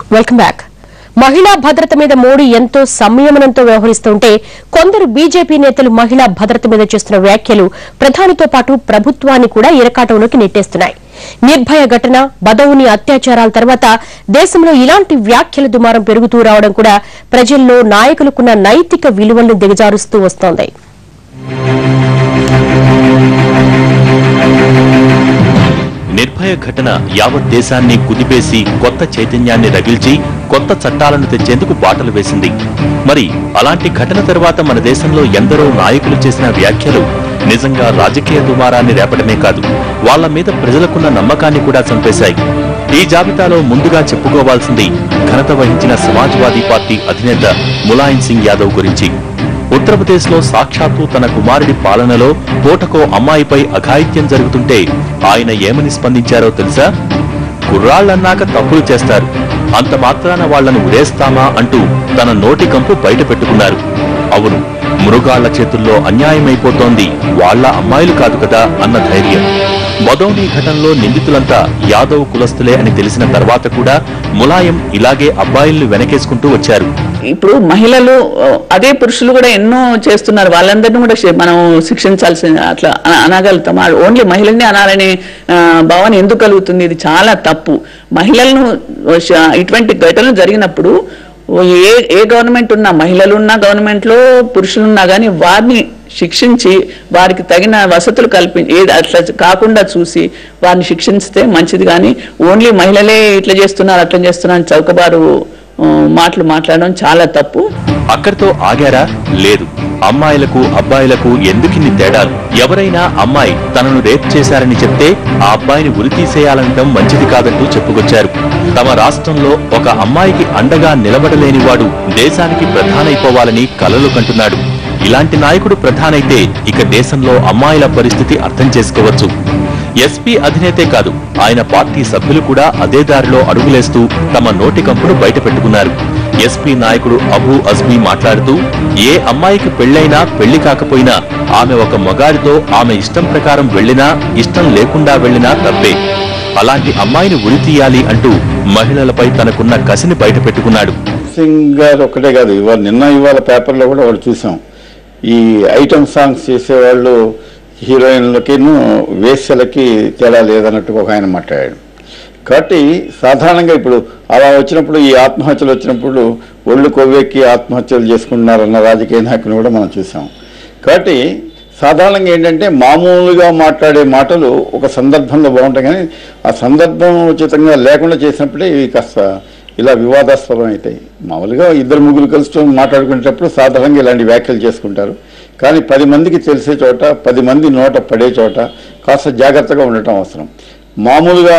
welcome back మహిళా భద్రత మీద మోడీ ఎంతో సంయమనంతో వ్యవహరిస్తుంటే కొందరు బీజేపీ నేతలు మహిళా భద్రత మీద చేస్తున్న వ్యాఖ్యలు ప్రధానితో పాటు ప్రభుత్వాన్ని కూడా ఇరకాటంలోకి నెట్టేస్తున్నాయి నిర్భయ ఘటన బదౌని అత్యాచారాల తర్వాత దేశంలో ఇలాంటి వ్యాఖ్యల దుమారం పెరుగుతూ రావడం కూడా ప్రజల్లో నాయకులకున్న నైతిక విలువలను దిగజారుస్తూ వస్తోంది నిర్భయ ఘటన యావత్ దేశాన్ని కుదిపేసి కొత్త చైతన్యాన్ని రగిల్చి కొత్త చట్టాలను తెచ్చేందుకు బాటలు వేసింది మరి అలాంటి ఘటన తర్వాత మన దేశంలో ఎందరో నాయకులు చేసిన వ్యాఖ్యలు నిజంగా రాజకీయ దుమారాన్ని రేపడమే కాదు వాళ్ళ మీద ప్రజలకున్న నమ్మకాన్ని కూడా చంపేశాయి ఈ జాబితాలో ముందుగా చెప్పుకోవాల్సింది ఘనత వహించిన సమాజ్వాదీ పార్టీ అధినేత ములాయం సింగ్ యాదవ్ గురించి ఉత్తరప్రదేశ్ లో సాక్షాత్తు తన కుమారుడి పాలనలో పూటకో అమ్మాయిపై అఘాయిత్యం జరుగుతుంటే ఆయన ఏమని స్పందించారో తెలుసా కుర్రాళ్ళన్నాక తప్పులు చేస్తారు అంత మాత్రాన వాళ్లను ఉరేస్తామా అంటూ తన నోటి కంపు బయట పెట్టుకున్నారు అవును మృగాళ్ల చేతుల్లో అన్యాయమైపోతోంది వాళ్ళ అమ్మాయిలు కాదు కదా అన్న ధైర్యం బదౌని ఘటనలో నిందితులంతా యాదవ్ కులస్తులే అని తెలిసిన తర్వాత కూడా ములాయం ఇలాగే అబ్బాయిల్ని వెనకేసుకుంటూ వచ్చారు ఇప్పుడు మహిళలు ఆ, అదే పురుషులు కూడా ఎన్నో చేస్తున్నారు వాళ్ళందరినీ కూడా శి- మనం శిక్షించాల్సిన అట్లా అన- అనగలుగుతాం ఓన్లీ మహిళల్ని అనాలనే ఆ, భావన ఎందుకు కలుగుతుంది ఇది చాలా తప్పు మహిళలను శ- ఇటువంటి ఘటనలు జరిగినప్పుడు ఏ ఏ గవర్నమెంట్ ఉన్నా మహిళలు ఉన్న గవర్నమెంట్లో పురుషులున్నా కానీ వారిని శిక్షించి వారికి తగిన వసతులు కల్పించి ఏది అట్లా కాకుండా చూసి వారిని శిక్షిస్తే మంచిది కానీ ఓన్లీ మహిళలే ఇట్లా చేస్తున్నారు అట్లా చేస్తున్నారు అని చౌకబారు ఆ, మాటలు మాట్లాడడం చాలా తప్పు అక్కడితో ఆగారా లేదు అమ్మాయిలకు అబ్బాయిలకు ఎందుకిన్ని తేడాలు ఎవరైనా అమ్మాయి తనను రేప్ చేశారని చెప్తే ఆ అబ్బాయిని ఉరి తీసేయాలనటం మంచిది కాదంటూ చెప్పుకొచ్చారు తమ రాష్ట్రంలో ఒక అమ్మాయికి అండగా నిలబడలేని వాడు దేశానికి ప్రధానైపోవాలని కలలు కంటున్నాడు ఇలాంటి నాయకుడు ప్రధానైతే ఇక దేశంలో అమ్మాయిల పరిస్థితి అర్థం చేసుకోవచ్చు ఎస్పీ అధినేతే కాదు ఆయన పార్టీ సభ్యులు కూడా అదే దారిలో అడుగులేస్తూ తమ నోటి కంపును బయట పెట్టుకున్నారు ఎస్పీ నాయకుడు అబూ అజ్మీ మాట్లాడుతూ ఏ అమ్మాయికి పెళ్లైనా పెళ్లి కాకపోయినా ఆమె ఒక మొగాడితో ఆమె ఇష్టం ప్రకారం వెళ్ళినా ఇష్టం లేకుండా వెళ్ళినా తప్పే అలాంటి అమ్మాయిని ఉరి తీయాలి అంటూ మహిళలపై తనకున్న కసిని బయట పెట్టుకున్నాడు సింగ్ గారు ఒక్కటే కాదు ఇవాళ నిన్న ఇవాళ పేపర్లో కూడా ఒకటి చూసాం ఈ ఐటమ్ సాంగ్స్ చేసేవాళ్ళు హీరోయిన్లకి వేశ్యలకి తేడా లేదన్నట్టు ఒక ఆయన మాట్లాడాడు కాబట్టి సాధారణంగా ఇప్పుడు అలా వచ్చినప్పుడు ఈ ఆత్మహత్యలు వచ్చినప్పుడు ఒళ్ళు కొవ్వెక్కి ఆత్మహత్యలు చేసుకుంటున్నారన్న రాజకీయ నాయకుని కూడా మనం చూసాం కాబట్టి సాధారణంగా ఏంటంటే మామూలుగా మాట్లాడే మాటలు ఒక సందర్భంలో బాగుంటాయి కానీ ఆ సందర్భం ఉచితంగా లేకుండా చేసినప్పుడే ఇవి కాస్త ఇలా వివాదాస్పదం అవుతాయి మామూలుగా ఇద్దరు ముగ్గురు కలిసి మాట్లాడుకునేటప్పుడు సాధారణంగా ఇలాంటి వ్యాఖ్యలు చేసుకుంటారు కానీ పది మందికి తెలిసే చోట పది మంది నోట పడే చోట కాస్త జాగ్రత్తగా ఉండటం అవసరం మామూలుగా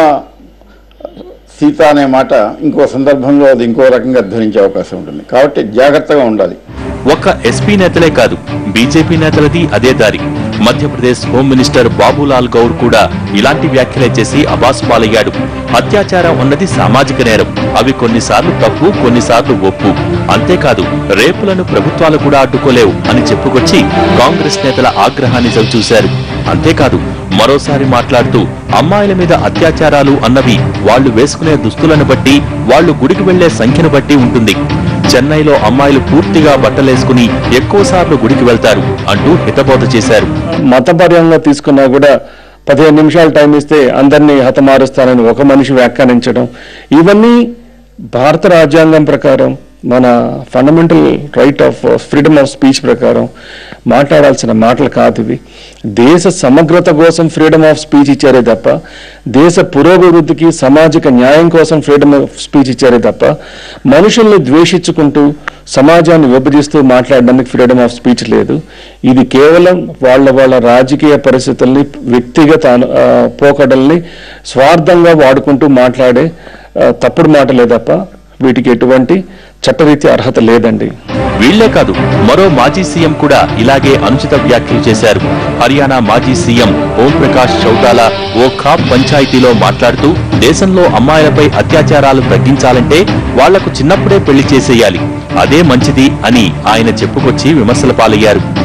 సీత అనే మాట ఇంకో సందర్భంలో అది ఇంకో రకంగా ధ్వనించే అవకాశం ఉంటుంది కాబట్టి జాగ్రత్తగా ఉండాలి ఒక్క ఎస్పీ నేతలే కాదు బీజేపీ నేతలది అదే దారి మధ్యప్రదేశ్ హోం మినిస్టర్ బాబులాల్ గౌర్ కూడా ఇలాంటి వ్యాఖ్యలే చేసి అబాస్ పాలయ్యాడు అత్యాచారం అన్నది సామాజిక నేరం అవి కొన్నిసార్లు తప్పు కొన్నిసార్లు ఒప్పు అంతేకాదు రేపులను ప్రభుత్వాలు కూడా అడ్డుకోలేవు అని చెప్పుకొచ్చి కాంగ్రెస్ నేతల ఆగ్రహాన్ని చవిచూశారు అంతేకాదు మరోసారి మాట్లాడుతూ అమ్మాయిల మీద అత్యాచారాలు అన్నవి వాళ్ళు వేసుకునే దుస్తులను బట్టి వాళ్ళు గుడికి వెళ్లే సంఖ్యను బట్టి ఉంటుంది చెన్నైలో అమ్మాయిలు పూర్తిగా బట్టలేసుకుని ఎక్కువసార్లు గుడికి వెళ్తారు అంటూ హితబోధ చేశారు మతపర్యంగా తీసుకున్నా కూడా పదిహేను నిమిషాలు టైం ఇస్తే అందరినీ హతమారుస్తానని ఒక మనిషి వ్యాఖ్యానించడం ఇవన్నీ భారత రాజ్యాంగం ప్రకారం మన fundamental right of freedom of speech ప్రకారం మాట్లాడాల్సిన మాటలు కాదు ఇవి దేశ సమగ్రత కోసం ఫ్రీడమ్ ఆఫ్ స్పీచ్ ఇచ్చారే తప్ప దేశ పురోభివృద్ధికి సామాజిక న్యాయం కోసం ఫ్రీడమ్ ఆఫ్ స్పీచ్ ఇచ్చారే తప్ప మనుషుల్ని ద్వేషించుకుంటూ సమాజాన్ని విభజిస్తూ మాట్లాడడానికి ఫ్రీడమ్ ఆఫ్ స్పీచ్ లేదు ఇది కేవలం వాళ్ళ వాళ్ళ రాజకీయ పరిస్థితుల్ని వ్యక్తిగత అను- ఆ, పోకడల్ని స్వార్థంగా వాడుకుంటూ మాట్లాడే ఆ, తప్పుడు మాటలే తప్ప వీటికి ఎటువంటి చట్టరీత్యా అర్హత లేదండి వీళ్లే కాదు మరో మాజీ సీఎం కూడా ఇలాగే అనుచిత వ్యాఖ్యలు చేశారు హర్యానా మాజీ సీఎం ఓం ప్రకాష్ చౌతాలా ఓ ఖాప్ పంచాయతీలో మాట్లాడుతూ దేశంలో అమ్మాయిలపై అత్యాచారాలు తగ్గించాలంటే వాళ్లకు చిన్నప్పుడే పెళ్లి చేసేయాలి అదే మంచిది అని ఆయన చెప్పుకొచ్చి విమర్శల పాలయ్యారు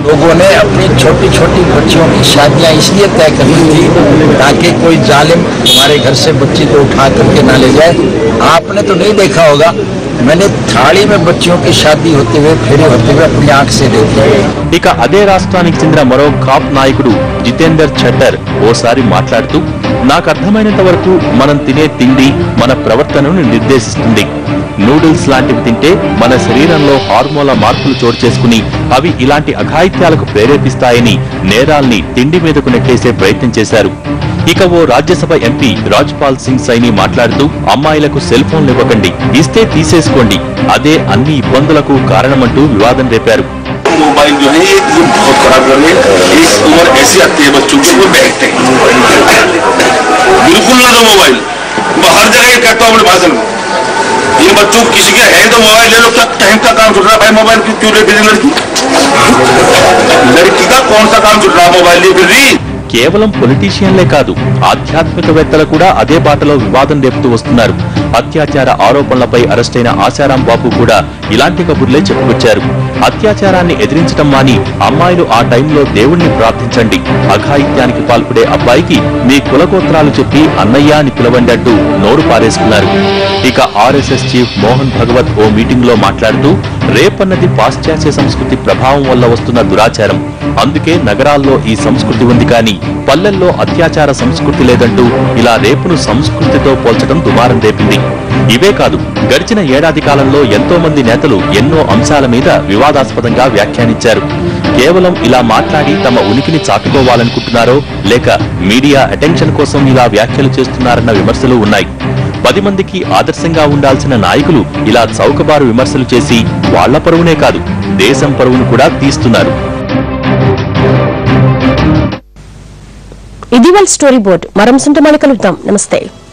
लोगों ने अपनी छोटी छोटी बच्चियों की शादियां इसलिए तय कर ली थी ताकि कोई जालिम हमारे घर से बच्ची को उठा करके ना ले जाए आपने तो नहीं देखा होगा मैंने थाली में बच्चियों की शादी होते हुए फेरे होते हुए अपनी आंख से देखी ఇక అదే రాష్ట్రానికి చెందిన మరో కాప్ నాయకుడు జితేందర్ ఛట్టర్ ఓసారి మాట్లాడుతూ నాకు అర్థమైనంత వరకు మనం తినే తిండి మన ప్రవర్తనను నిర్దేశిస్తుంది నూడిల్స్ లాంటివి తింటే మన శరీరంలో హార్మోన్ల మార్పులు చోటు చేసుకుని అవి ఇలాంటి అఘాయిత్యాలకు ప్రేరేపిస్తాయని నేరాల్ని తిండి మీదకు నెట్టేసే ప్రయత్నం చేశారు ఇక ఓ రాజ్యసభ ఎంపీ రాజ్పాల్ సింగ్ సైని మాట్లాడుతూ అమ్మాయిలకు సెల్ ఫోన్లు ఇవ్వకండి ఇస్తే తీసేసుకోండి అదే అన్ని ఇబ్బందులకు కారణమంటూ వివాదం రేపారు मोबाइल जो है ये ये बहुत खराब कर रही है इस उम्र ऐसी आती है बच्चों की वो बैठते हैं बिल्कुल ना दो मोबाइल मैं हर जगह ये कहता हूँ अपने भाषण में इन बच्चों को किसी के है तो मोबाइल ले लो क्या टाइम का काम चल रहा है भाई मोबाइल क्यों क्यों ले फिर लड़की लड़की का कौन सा काम चल रहा है मोबाइल ले फिर रही కేవలం పొలిటీషియన్లే కాదు ఆధ్యాత్మికవేత్తలు కూడా అదే బాటలో వివాదం రేపుతూ వస్తున్నారు అత్యాచార ఆరోపణలపై అరెస్టైన ఆశారాం బాబు కూడా ఇలాంటి కబుర్లే చెప్పుకొచ్చారు అత్యాచారాన్ని ఎదిరించడం మాని అమ్మాయిలు ఆ టైంలో దేవుణ్ణి ప్రార్థించండి అఘాయిత్యానికి పాల్పడే అబ్బాయికి మీ కులగోత్రాలు చెప్పి అన్నయ్య అని పిలవండి అంటూ నోరు పారేసుకున్నారు ఇక ఆర్ఎస్ఎస్ చీఫ్ మోహన్ భగవత్ ఓ మీటింగ్ లో మాట్లాడుతూ రేప్ అన్నది పాశ్చాత్య సంస్కృతి ప్రభావం వల్ల వస్తున్న దురాచారం అందుకే నగరాల్లో ఈ సంస్కృతి ఉంది కానీ పల్లెల్లో అత్యాచార సంస్కృతి లేదంటూ ఇలా రేపును సంస్కృతితో పోల్చడం దుమారం రేపింది ఇవే కాదు గడిచిన ఏడాది కాలంలో ఎంతో మంది నేతలు ఎన్నో అంశాల మీద వివాదాస్పదంగా వ్యాఖ్యానించారు కేవలం ఇలా మాట్లాడి తమ ఉనికిని చాటుకోవాలనుకుంటున్నారో లేక మీడియా అటెన్షన్ కోసం ఇలా వ్యాఖ్యలు చేస్తున్నారన్న విమర్శలు ఉన్నాయి పది మందికి ఆదర్శంగా ఉండాల్సిన నాయకులు ఇలా చౌకబారు విమర్శలు చేసి వాళ్ల పరువునే కాదు దేశం పరువును కూడా తీస్తున్నారు ఇది వాళ్ళ స్టోరీ బోర్డ్ మరో అంశంతో మళ్ళీ కలుద్దాం నమస్తే